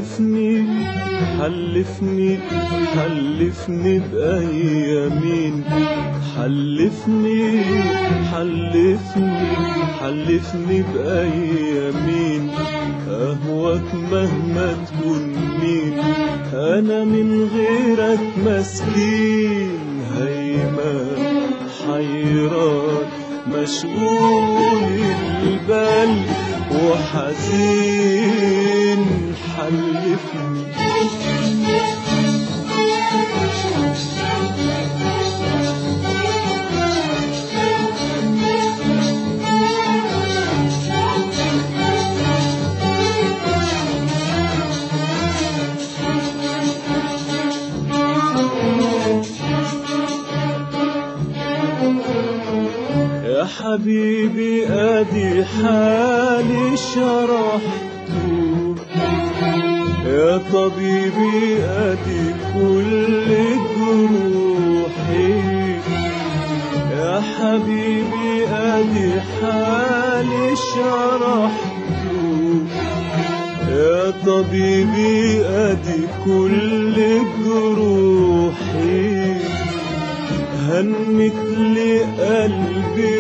حلفني حلفني حلفني بأيامين حلفني حلفني حلفني بأيامين أهواك مهما تكون مين أنا من غيرك مسكين هيمان حيران مشغول البال وحزين حلفني يا حبيبي ادي حالي شرحته يا طبيبي ادي كل جروحي يا حبيبي ادي حالي شرحته يا طبيبي ادي كل جروحي هنت لي قلبي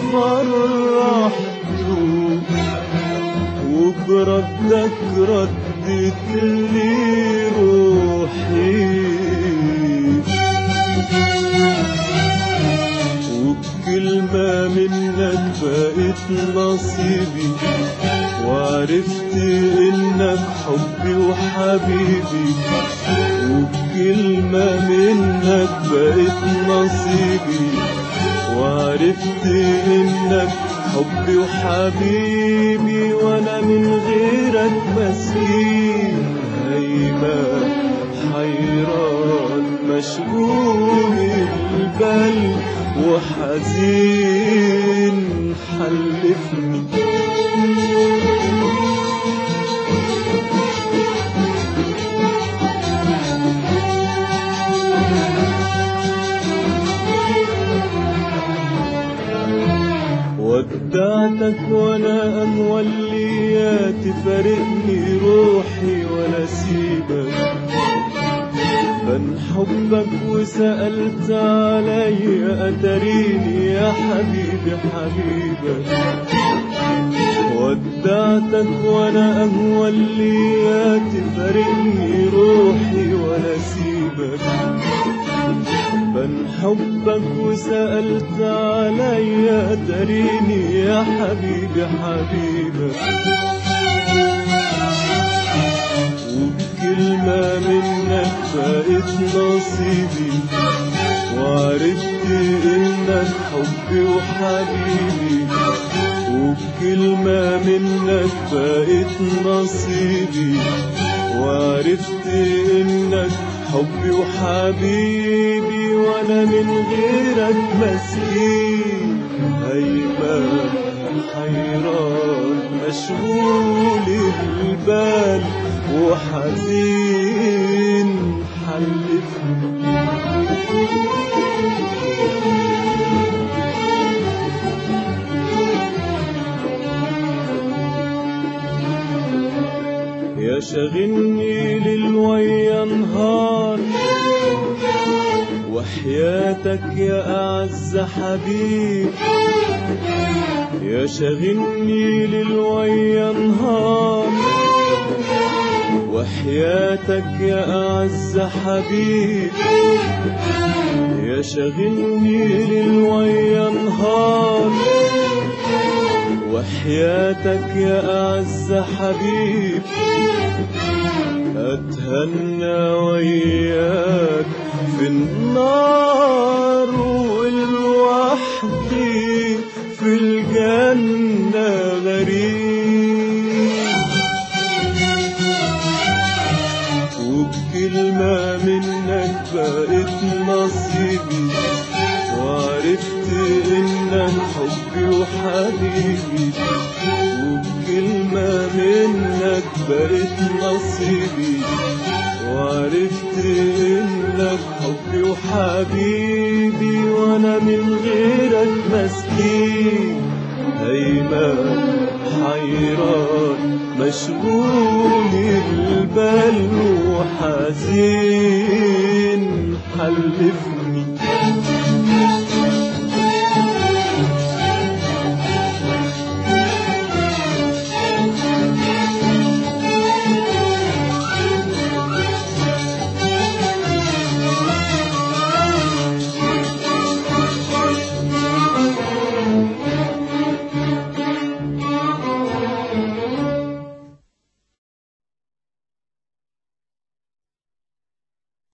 وفرحته وبردك ردت لي روحي وبكلمة منك بقيت نصيبي وعرفت انك حبي وحبيبي وبكلمة منك بقيت نصيبي وعرفت انك حبي وحبيبي وانا من غيرك مسكين هيمان حيران مشغول البال وحزين حلفني ودعتك وانا اموليات تفارقني روحي ولا سيبك بن حبك وسألت علي أتريني يا حبيبي حبيبك ودعتك وانا اموليات تفارقني روحي ولا سيبك بن حبك وسألت علي تريني يا حبيبي حبيبك وبكلمة منك بقيت نصيبي وعرفت انك حبي وحبيبي وبكلمة منك بقيت نصيبي وعرفت انك حبي وحبيبي وانا من غيرك مسكين هيمان حيران مشغول البال وحزين حلفني يا شاغلني للويا نهار وحياتك يا أعز حبيب يا شاغلني للويا نهار وحياتك يا أعز حبيب يا شاغلني للويا نهار وحياتك يا أعز حبيب أتهنى وياك في النار والوحدي في الجنة غريب وبكلمة منك بقيت نصيبي وعرفت انك حبي وحبيبي وبكلمة منك بقيت نصيبي وعرفت انك حبي وحبيبي وانا من غيرك مسكين هيمان حيران مشغول البال وحزين حلفني